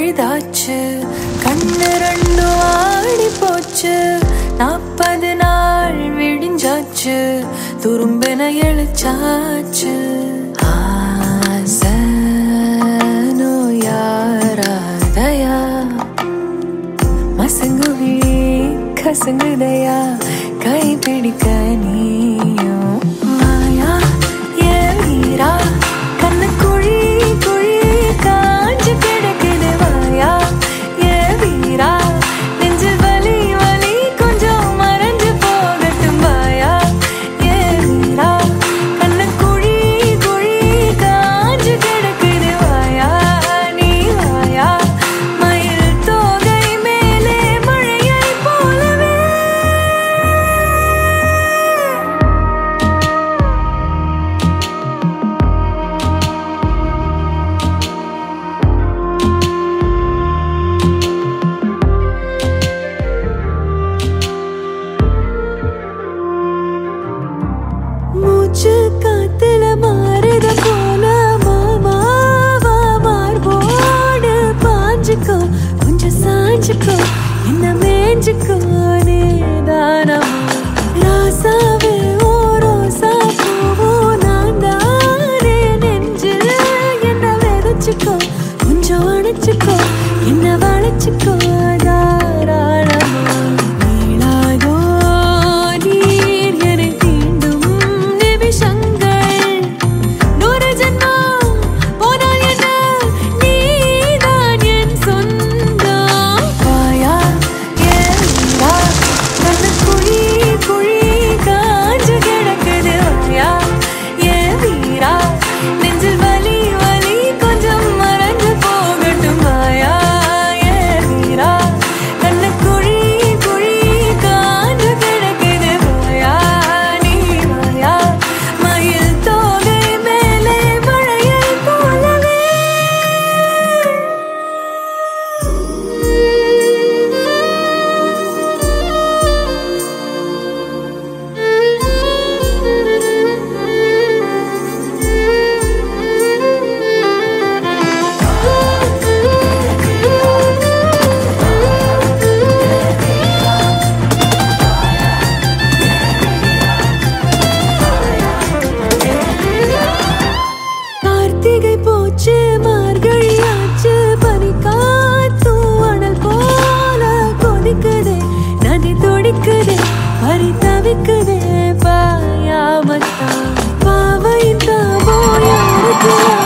பழுதாச்சு கண்ணு ரெண்டும் ஆடி போச்சு நாற்பது நாள் விடிஞ்சாச்சு துரும்பென எழுச்சாச்சு ஆசை நோயாராதயா மசங்குவி கசங்குதையா கை பிடிக்க நீயும் மாயா ஏ வீரா கண்ணு குழி குழி காஞ்சு கிடக்குது வாயா ஏ வீரா நெஞ்சு வலி வலி கொஞ்சம் மறைஞ்சு போகட்டும் வாயா ஏ வீரா கண்ணு குழி குழி காஞ்சு கிடக்குது வாயா நீ வாயா மயில் தோகை மேலே மழையை போலவே மூச்சு காத்துல மாறுத போல மாமாவா மார்போடு பாஞ்சுக்கோ கொஞ்சம் சாஞ்சுக்கோ என்ன மேஞ்சுக்கோ நீதானமா ராசாவே ஓ ரோசா பூவோ நான் தானே நெஞ்சில் என்ன விதைச்சுக்கோ கொஞ்சம் அணைச்சுக்கோ என்ன வளைச்சுக்கோ தாராளமா நீளாதோ நீர் என தீண்டும் நிமிஷங்கள் நூறு ஜென்மம் போனால் என்ன நீதான் என் சொந்தம் வாயா ஏன் வா கண்ணு குழி குழி காஞ்சு கிடக்குது வாயா ஏன் வீரா நெஞ்சில் வலி வலி கொஞ்சம் மறந்து போகட்டும் வாயா ஏன் வீரா கண்ணு குழி குழி காஞ்சு கிடக்குது வாயா நீ வாயா மயில் தோகை மேலே மழையை போலவே கார்த்திகை போச்சு மார்கழி ஆச்சு பனி காத்தும் அனல் போல கொதிக்குதே நதி துடிக்குதே பறி தவிக்குதே பாயாமத்தான் பாவையின் தாபோ யாருக்கு